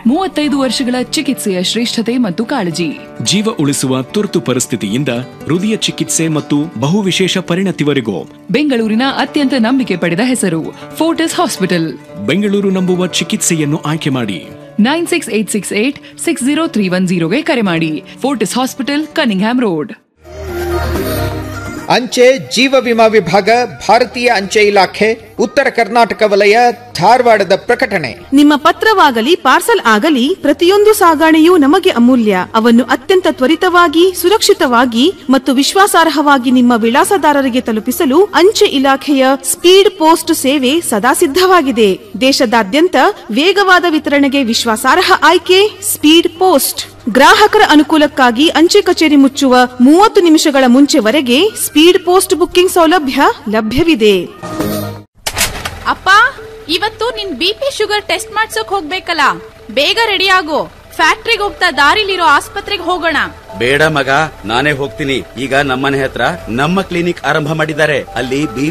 ಮೂವತ್ತೈದು ವರ್ಷಗಳ ಚಿಕಿತ್ಸೆಯ ಶ್ರೇಷ್ಠತೆ ಮತ್ತು ಕಾಳಜಿ ಜೀವ ಉಳಿಸುವ ತುರ್ತು ಪರಿಸ್ಥಿತಿಯಿಂದ ಹೃದಯ ಚಿಕಿತ್ಸೆ ಮತ್ತು ಬಹುವಿಶೇಷ ಪರಿಣತಿವರೆಗೂ ಬೆಂಗಳೂರಿನ ಅತ್ಯಂತ ನಂಬಿಕೆ ಪಡೆದ ಹೆಸರು ಫೋರ್ಟಿಸ್ ಹಾಸ್ಪಿಟಲ್ ಬೆಂಗಳೂರು ನಂಬುವ ಚಿಕಿತ್ಸೆಯನ್ನು ಆಯ್ಕೆ ಮಾಡಿ nine six eight six eight six zero three one ಜೀರೋಗೆ ಕರೆ ಮಾಡಿ ಫೋರ್ಟಿಸ್ ಹಾಸ್ಪಿಟಲ್ ಕನಿಂಗ್ಹ್ಯಾಮ್ ರೋಡ್ ಅಂಚೆ ಜೀವ ವಿಮಾ ವಿಭಾಗ ಭಾರತೀಯ ಅಂಚೆ ಇಲಾಖೆ ಉತ್ತರ ಕರ್ನಾಟಕ ವಲಯ ಧಾರವಾಡದ ಪ್ರಕಟಣೆ ನಿಮ್ಮ ಪತ್ರವಾಗಲಿ ಪಾರ್ಸಲ್ ಆಗಲಿ ಪ್ರತಿಯೊಂದು ಸಾಗಣೆಯೂ ನಮಗೆ ಅಮೂಲ್ಯ ಅವನ್ನು ಅತ್ಯಂತ ತ್ವರಿತವಾಗಿ ಸುರಕ್ಷಿತವಾಗಿ ಮತ್ತು ವಿಶ್ವಾಸಾರ್ಹವಾಗಿ ನಿಮ್ಮ ವಿಳಾಸದಾರರಿಗೆ ತಲುಪಿಸಲು ಅಂಚೆ ಇಲಾಖೆಯ ಸ್ಪೀಡ್ ಪೋಸ್ಟ್ ಸೇವೆ ಸದಾ ಸಿದ್ಧವಾಗಿದೆ ದೇಶದಾದ್ಯಂತ ವೇಗವಾದ ವಿತರಣೆಗೆ ವಿಶ್ವಾಸಾರ್ಹ ಆಯ್ಕೆ ಸ್ಪೀಡ್ ಪೋಸ್ಟ್ ಗ್ರಾಹಕರ ಅನುಕೂಲಕ್ಕಾಗಿ ಅಂಚೆ ಕಚೇರಿ ಮುಚ್ಚುವ ಮೂವತ್ತು ನಿಮಿಷಗಳ ಮುಂಚೆವರೆಗೆ ಸ್ಪೀಡ್ ಪೋಸ್ಟ್ ಬುಕ್ಕಿಂಗ್ ಸೌಲಭ್ಯ ಲಭ್ಯವಿದೆ ಅಪ್ಪ ಇವತ್ತು ನಿನ್ ಬಿ ಪಿ ಶುಗರ್ ಟೆಸ್ಟ್ ಮಾಡ್ಸೋಕ್ ಹೋಗ್ಬೇಕಲ್ಲ ಬೇಗ ರೆಡಿ ಆಗು ಫ್ಯಾಕ್ಟ್ರಿಗೆ ಹೋಗ್ತಾ ದಾರಿಲಿರೋ ಆಸ್ಪತ್ರೆಗೆ ಹೋಗೋಣ ಬೇಡ ಮಗ ನಾನೇ ಹೋಗ್ತೀನಿ ಈಗ ನಮ್ಮನೆ ಹತ್ರ ನಮ್ಮ ಕ್ಲಿನಿಕ್ ಆರಂಭ ಮಾಡಿದ್ದಾರೆ ಅಲ್ಲಿ ಬಿ